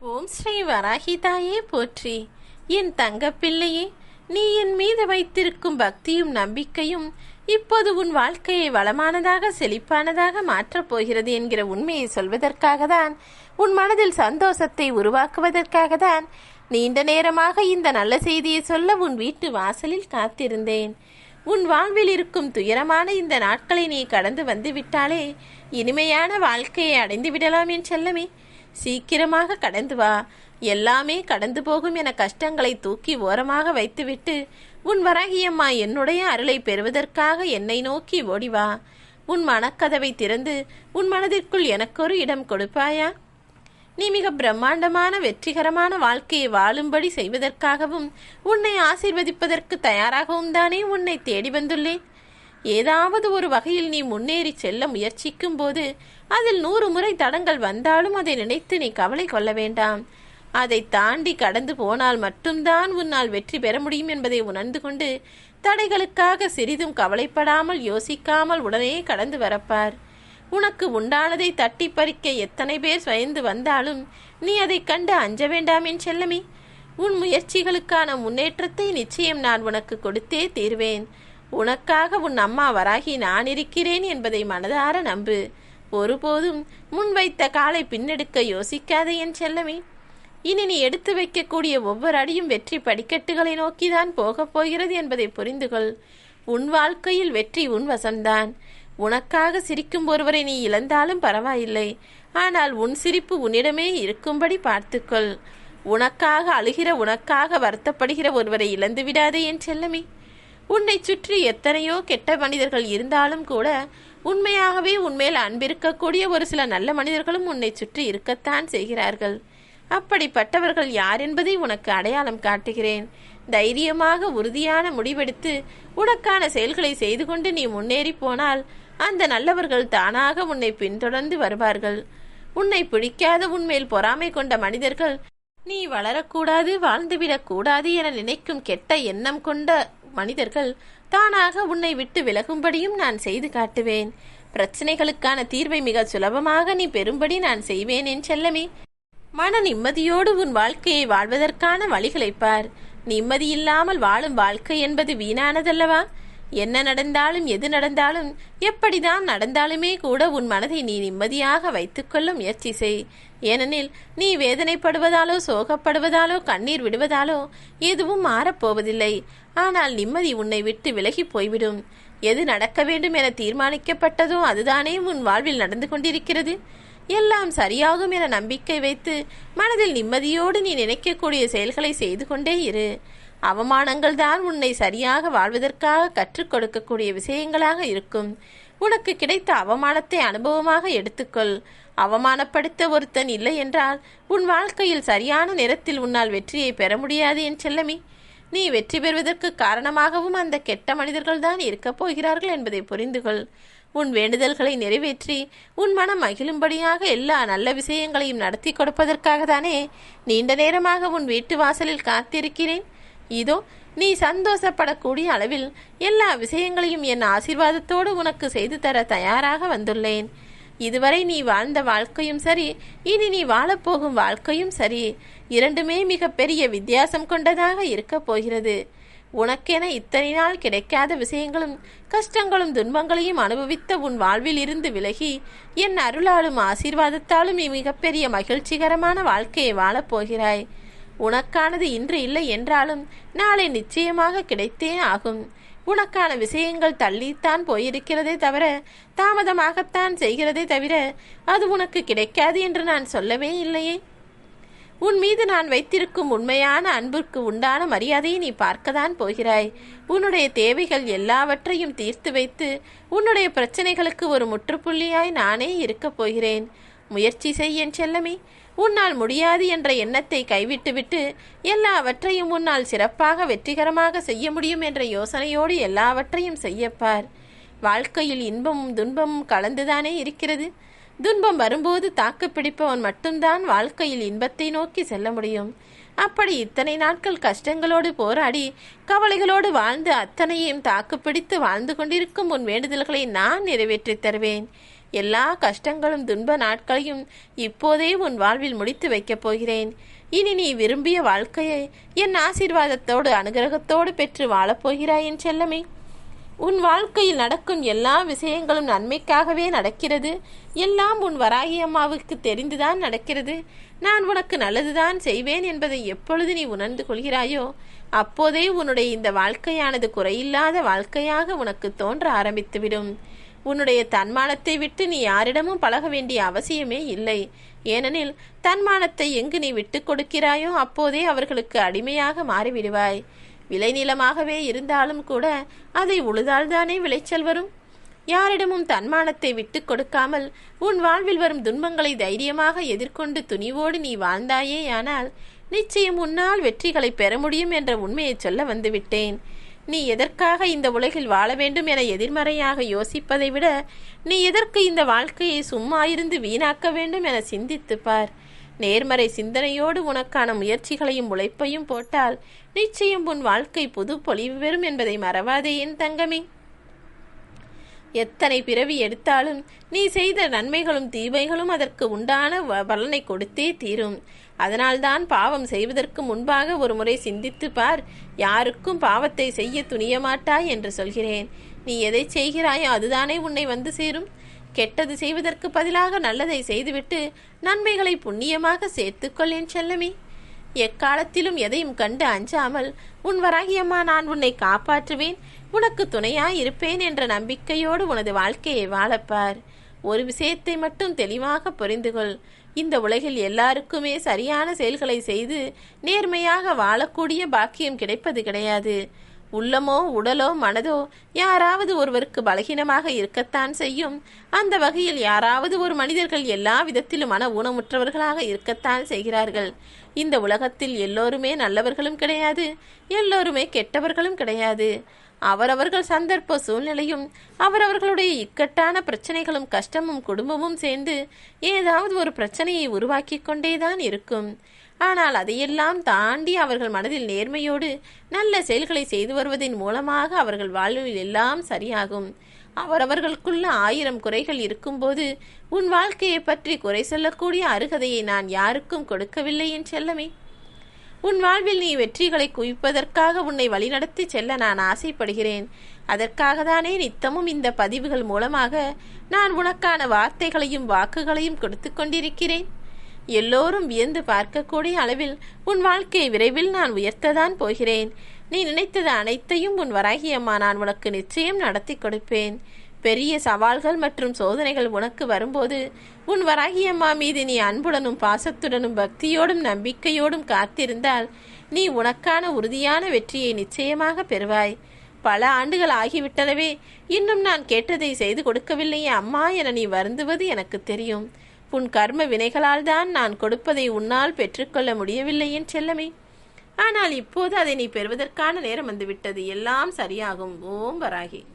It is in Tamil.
ஓம் ஸ்ரீ வராகி தாயே போற்றி என் தங்கப்பிள்ளையே நீ என் மீது வைத்திருக்கும் பக்தியும் நம்பிக்கையும் இப்போது உன் வாழ்க்கையை வளமானதாக செழிப்பானதாக மாற்றப் போகிறது என்கிற உண்மையை சொல்வதற்காக தான் உன் மனதில் சந்தோஷத்தை உருவாக்குவதற்காக தான் நீண்ட நேரமாக இந்த நல்ல செய்தியை சொல்ல உன் வீட்டு வாசலில் காத்திருந்தேன் உன் வாழ்வில் இருக்கும் துயரமான இந்த நாட்களை நீ கடந்து வந்து விட்டாலே இனிமையான வாழ்க்கையை அடைந்து விடலாம் என் செல்லமே சீக்கிரமாக கடந்து வா எல்லாமே கடந்து போகும் என கஷ்டங்களை தூக்கி ஓரமாக வைத்துவிட்டு உன் வராகியம்மா என்னுடைய அருளை பெறுவதற்காக என்னை நோக்கி ஓடி வா உன் மனக்கதவை திறந்து உன் மனதிற்குள் எனக்கொரு இடம் கொடுப்பாயா நீ மிக பிரம்மாண்டமான வெற்றிகரமான வாழ்க்கையை வாழும்படி செய்வதற்காகவும் உன்னை ஆசீர்வதிப்பதற்கு தயாராகவும் தானே உன்னை தேடி வந்துள்ளேன் ஏதாவது ஒரு வகையில் நீ முன்னேறி செல்ல முயற்சிக்கும் போது அதில் நூறு முறை தடங்கள் வந்தாலும் அதை நினைத்து நீ கவலை கொள்ள வேண்டாம் அதை தாண்டி கடந்து போனால் மட்டும்தான் உன்னால் வெற்றி பெற முடியும் என்பதை உணர்ந்து கொண்டு தடைகளுக்காக சிறிதும் கவலைப்படாமல் யோசிக்காமல் உடனே கடந்து வரப்பார் உனக்கு உண்டானதை தட்டி பறிக்க எத்தனை பேர் பயந்து வந்தாலும் நீ அதை கண்டு அஞ்ச வேண்டாம் என் செல்லமே உன் முயற்சிகளுக்கான முன்னேற்றத்தை நிச்சயம் நான் உனக்கு கொடுத்தே தீர்வேன் உனக்காக உன் அம்மா வராகி நான் இருக்கிறேன் என்பதை மனதார நம்பு ஒருபோதும் முன்வைத்த காலை பின்னெடுக்க யோசிக்காதே என் செல்லமே இனி நீ எடுத்து வைக்கக்கூடிய ஒவ்வொரு அடியும் வெற்றி படிக்கட்டுகளை நோக்கிதான் போகப் போகிறது என்பதை புரிந்து கொள் உன் வாழ்க்கையில் வெற்றி உன் வசம்தான் உனக்காக சிரிக்கும் ஒருவரை நீ இழந்தாலும் பரவாயில்லை ஆனால் உன் சிரிப்பு உன்னிடமே இருக்கும்படி பார்த்துக்கொள் உனக்காக அழுகிற உனக்காக வருத்தப்படுகிற ஒருவரை இழந்து விடாதே என் செல்லமே உன்னை சுற்றி எத்தனையோ கெட்ட மனிதர்கள் இருந்தாலும் கூட உண்மையாகவே உன்மேல் அன்பிருக்கக்கூடிய ஒரு சில நல்ல மனிதர்களும் உன்னை சுற்றி இருக்கத்தான் செய்கிறார்கள் அப்படிப்பட்டவர்கள் யார் என்பதை உனக்கு அடையாளம் காட்டுகிறேன் தைரியமாக உறுதியான முடிவெடுத்து உனக்கான செயல்களை செய்து கொண்டு நீ முன்னேறி போனால் அந்த நல்லவர்கள் தானாக உன்னை பின்தொடர்ந்து வருவார்கள் உன்னை பிடிக்காத உன்மேல் பொறாமை கொண்ட மனிதர்கள் நீ வளரக்கூடாது வாழ்ந்துவிடக் கூடாது என நினைக்கும் கெட்ட எண்ணம் கொண்ட மனிதர்கள் தானாக உன்னை விட்டு விலகும்படியும் நான் செய்து காட்டுவேன் பிரச்சனைகளுக்கான தீர்வை மிக சுலபமாக நீ பெறும்படி நான் செய்வேன் என் செல்லமே மன நிம்மதியோடு உன் வாழ்க்கையை வாழ்வதற்கான வழிகளை பார் நிம்மதி இல்லாமல் வாழும் வாழ்க்கை என்பது வீணானதல்லவா என்ன நடந்தாலும் எது நடந்தாலும் எப்படிதான் நடந்தாலுமே கூட உன் மனதை நீ நிம்மதியாக வைத்துக்கொள்ள முயற்சி செய் ஏனெனில் நீ வேதனைப்படுவதாலோ சோகப்படுவதாலோ கண்ணீர் விடுவதாலோ எதுவும் மாறப்போவதில்லை ஆனால் நிம்மதி உன்னை விட்டு விலகி போய்விடும் எது நடக்க வேண்டும் என தீர்மானிக்கப்பட்டதோ அதுதானே உன் வாழ்வில் நடந்து கொண்டிருக்கிறது எல்லாம் சரியாகும் என நம்பிக்கை வைத்து மனதில் நிம்மதியோடு நீ நினைக்கக்கூடிய செயல்களை செய்து கொண்டே இரு அவமானங்கள் தான் உன்னை சரியாக வாழ்வதற்காக கற்றுக் கொடுக்கக்கூடிய விஷயங்களாக இருக்கும் உனக்கு கிடைத்த அவமானத்தை அனுபவமாக எடுத்துக்கொள் அவமானப்படுத்த ஒருத்தன் இல்லை என்றால் உன் வாழ்க்கையில் சரியான நேரத்தில் உன்னால் வெற்றியை பெற முடியாது என் செல்லமே நீ வெற்றி பெறுவதற்கு காரணமாகவும் அந்த கெட்ட மனிதர்கள் தான் இருக்கப் போகிறார்கள் என்பதை புரிந்து கொள் உன் வேண்டுதல்களை நிறைவேற்றி உன் மனம் மகிழும்படியாக எல்லா நல்ல விஷயங்களையும் நடத்தி கொடுப்பதற்காக தானே நீண்ட நேரமாக உன் வீட்டு வாசலில் காத்திருக்கிறேன் இதோ நீ சந்தோஷப்படக்கூடிய அளவில் எல்லா விஷயங்களையும் என் ஆசீர்வாதத்தோடு உனக்கு செய்து தர தயாராக வந்துள்ளேன் இதுவரை நீ வாழ்ந்த வாழ்க்கையும் சரி இனி நீ வாழப்போகும் வாழ்க்கையும் சரி இரண்டுமே மிக பெரிய வித்தியாசம் கொண்டதாக இருக்கப் போகிறது உனக்கென இத்தனை நாள் கிடைக்காத விஷயங்களும் கஷ்டங்களும் துன்பங்களையும் அனுபவித்த உன் வாழ்வில் இருந்து விலகி என் அருளாலும் ஆசீர்வாதத்தாலும் நீ மிகப்பெரிய மகிழ்ச்சிகரமான வாழ்க்கையை வாழப்போகிறாய் உனக்கானது இன்று இல்லை என்றாலும் நாளை நிச்சயமாக கிடைத்தே ஆகும் உனக்கான விஷயங்கள் தள்ளித்தான் போயிருக்கிறதே தவிர தாமதமாகத்தான் செய்கிறதே தவிர அது உனக்கு கிடைக்காது என்று நான் சொல்லவே இல்லையே உன் மீது நான் வைத்திருக்கும் உண்மையான அன்பிற்கு உண்டான மரியாதையை நீ பார்க்கத்தான் போகிறாய் உன்னுடைய தேவைகள் எல்லாவற்றையும் தீர்த்து வைத்து உன்னுடைய பிரச்சனைகளுக்கு ஒரு முற்றுப்புள்ளியாய் நானே இருக்கப் போகிறேன் முயற்சி செய் என் செல்லமே உன்னால் முடியாது என்ற எண்ணத்தை கைவிட்டுவிட்டு எல்லாவற்றையும் உன்னால் சிறப்பாக வெற்றிகரமாக செய்ய முடியும் என்ற யோசனையோடு எல்லாவற்றையும் செய்யப்பார் வாழ்க்கையில் இன்பமும் துன்பமும் கலந்துதானே இருக்கிறது துன்பம் வரும்போது தாக்கு பிடிப்பவன் மட்டும்தான் வாழ்க்கையில் இன்பத்தை நோக்கி செல்ல முடியும் அப்படி இத்தனை நாட்கள் கஷ்டங்களோடு போராடி கவலைகளோடு வாழ்ந்து அத்தனையும் தாக்கு பிடித்து வாழ்ந்து கொண்டிருக்கும் உன் வேண்டுதல்களை நான் நிறைவேற்றித் தருவேன் எல்லா கஷ்டங்களும் துன்ப நாட்களையும் இப்போதே உன் வாழ்வில் முடித்து வைக்கப் போகிறேன் இனி நீ விரும்பிய வாழ்க்கையை என் ஆசீர்வாதத்தோடு அனுகிரகத்தோடு பெற்று வாழப்போகிறாய் என் செல்லமே உன் வாழ்க்கையில் நடக்கும் எல்லா விஷயங்களும் நன்மைக்காகவே நடக்கிறது எல்லாம் உன் வராகி அம்மாவுக்கு தெரிந்துதான் நடக்கிறது நான் உனக்கு நல்லதுதான் செய்வேன் என்பதை எப்பொழுது நீ உணர்ந்து கொள்கிறாயோ அப்போதே உன்னுடைய இந்த வாழ்க்கையானது குறையில்லாத வாழ்க்கையாக உனக்கு தோன்ற ஆரம்பித்துவிடும் உன்னுடைய தன்மானத்தை விட்டு நீ யாரிடமும் பழக வேண்டிய அவசியமே இல்லை ஏனெனில் தன்மானத்தை எங்கு நீ விட்டுக் கொடுக்கிறாயோ அப்போதே அவர்களுக்கு அடிமையாக மாறிவிடுவாய் விளைநிலமாகவே இருந்தாலும் கூட அதை உழுதால்தானே விளைச்சல் வரும் யாரிடமும் தன்மானத்தை விட்டுக் கொடுக்காமல் உன் வாழ்வில் வரும் துன்பங்களை தைரியமாக எதிர்கொண்டு துணிவோடு நீ வாழ்ந்தாயேயானால் நிச்சயம் உன்னால் வெற்றிகளை பெற முடியும் என்ற உண்மையை சொல்ல வந்துவிட்டேன் நீ எதற்காக இந்த உலகில் வாழ வேண்டும் என எதிர்மறையாக யோசிப்பதை விட நீ எதற்கு இந்த வாழ்க்கையை சும்மா இருந்து வீணாக்க வேண்டும் என சிந்தித்துப் பார் நேர்மறை சிந்தனையோடு உனக்கான முயற்சிகளையும் உழைப்பையும் போட்டால் நிச்சயம் உன் வாழ்க்கை புது பொலிவு பெறும் என்பதை மறவாதே என் தங்கமே எத்தனை பிறவி எடுத்தாலும் நீ செய்த நன்மைகளும் தீமைகளும் அதற்கு உண்டான வ- பலனை கொடுத்தே தீரும் அதனால்தான் பாவம் செய்வதற்கு முன்பாக ஒரு முறை சிந்தித்து பார் யாருக்கும் பாவத்தை செய்ய துணிய மாட்டாய் என்று சொல்கிறேன் நீ எதை செய்கிறாயோ அதுதானே உன்னை வந்து சேரும் கெட்டது செய்வதற்கு பதிலாக நல்லதை செய்துவிட்டு நன்மைகளை புண்ணியமாக சேர்த்துக்கொள் என் செல்லமே எக்காலத்திலும் எதையும் கண்டு அஞ்சாமல் உன் வராகியம்மா நான் உன்னை காப்பாற்றுவேன் உனக்கு துணையாய் இருப்பேன் என்ற நம்பிக்கையோடு உனது வாழ்க்கையை வாழப்பார் ஒரு விஷயத்தை மட்டும் தெளிவாக புரிந்து கொள் இந்த உலகில் எல்லாருக்குமே சரியான செயல்களை செய்து நேர்மையாக வாழக்கூடிய பாக்கியம் கிடைப்பது கிடையாது உள்ளமோ உடலோ மனதோ யாராவது ஒருவருக்கு பலகீனமாக இருக்கத்தான் செய்யும் அந்த வகையில் யாராவது ஒரு மனிதர்கள் எல்லா விதத்திலும் மன ஊனமுற்றவர்களாக இருக்கத்தான் செய்கிறார்கள் இந்த உலகத்தில் எல்லோருமே நல்லவர்களும் கிடையாது எல்லோருமே கெட்டவர்களும் கிடையாது அவரவர்கள் சந்தர்ப்ப சூழ்நிலையும் அவரவர்களுடைய இக்கட்டான பிரச்சனைகளும் கஷ்டமும் குடும்பமும் சேர்ந்து ஏதாவது ஒரு பிரச்சனையை உருவாக்கி கொண்டேதான் இருக்கும் ஆனால் அதையெல்லாம் தாண்டி அவர்கள் மனதில் நேர்மையோடு நல்ல செயல்களை செய்து வருவதன் மூலமாக அவர்கள் வாழ்வில் எல்லாம் சரியாகும் அவரவர்களுக்குள்ள ஆயிரம் குறைகள் இருக்கும்போது உன் வாழ்க்கையை பற்றி குறை சொல்லக்கூடிய அருகதையை நான் யாருக்கும் கொடுக்கவில்லை என் செல்லமே உன் வாழ்வில் நீ வெற்றிகளை குவிப்பதற்காக உன்னை வழிநடத்தி செல்ல நான் ஆசைப்படுகிறேன் அதற்காக தானே நித்தமும் இந்த பதிவுகள் மூலமாக நான் உனக்கான வார்த்தைகளையும் வாக்குகளையும் கொடுத்து கொண்டிருக்கிறேன் எல்லோரும் வியந்து பார்க்கக்கூடிய அளவில் உன் வாழ்க்கையை விரைவில் நான் உயர்த்ததான் போகிறேன் நீ நினைத்தது அனைத்தையும் உன் வராகி அம்மா நான் உனக்கு நிச்சயம் நடத்தி கொடுப்பேன் பெரிய சவால்கள் மற்றும் சோதனைகள் உனக்கு வரும்போது உன் வராகி அம்மா மீது நீ அன்புடனும் பாசத்துடனும் பக்தியோடும் நம்பிக்கையோடும் காத்திருந்தால் நீ உனக்கான உறுதியான வெற்றியை நிச்சயமாக பெறுவாய் பல ஆண்டுகள் ஆகிவிட்டனவே இன்னும் நான் கேட்டதை செய்து கொடுக்கவில்லையே அம்மா என நீ வருந்துவது எனக்கு தெரியும் உன் கர்ம வினைகளால் தான் நான் கொடுப்பதை உன்னால் பெற்றுக்கொள்ள முடியவில்லை என் செல்லமே ஆனால் இப்போது அதை நீ பெறுவதற்கான நேரம் வந்துவிட்டது எல்லாம் சரியாகும் ஓம் வராகி